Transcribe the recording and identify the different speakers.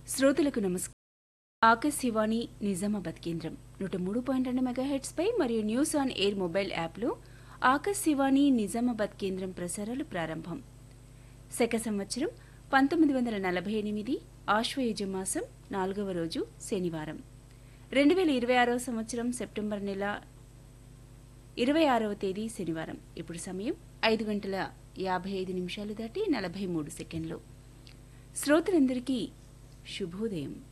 Speaker 1: శ్రోతలకు నమస్కారం ఆకాశవాణి నిజామాబాద్ కేంద్రం నూట మూడు పాయింట్ రెండు మెగాహెట్స్పై మరియు న్యూస్ ఆన్ ఎయిర్ మొబైల్ యాప్లో ఆకాశవాణి నిజామాబాద్ కేంద్రం ప్రసారాలు ప్రారంభం శక సంవత్సరం పంతొమ్మిది వందల నలభై ఎనిమిది ఆశ్వయుజ మాసం నాలుగవ రోజు శనివారం రెండు వేల ఇరవై ఆరవ సంవత్సరం సెప్టెంబర్ నెల ఇరవై ఆరవ తేదీ శనివారం ఇప్పుడు సమయం ఐదు గంటల యాభై ఐదు నిమిషాలు దాటి నలభై మూడు సెకండ్లు శ్రోతలందరికీ శుభోదయం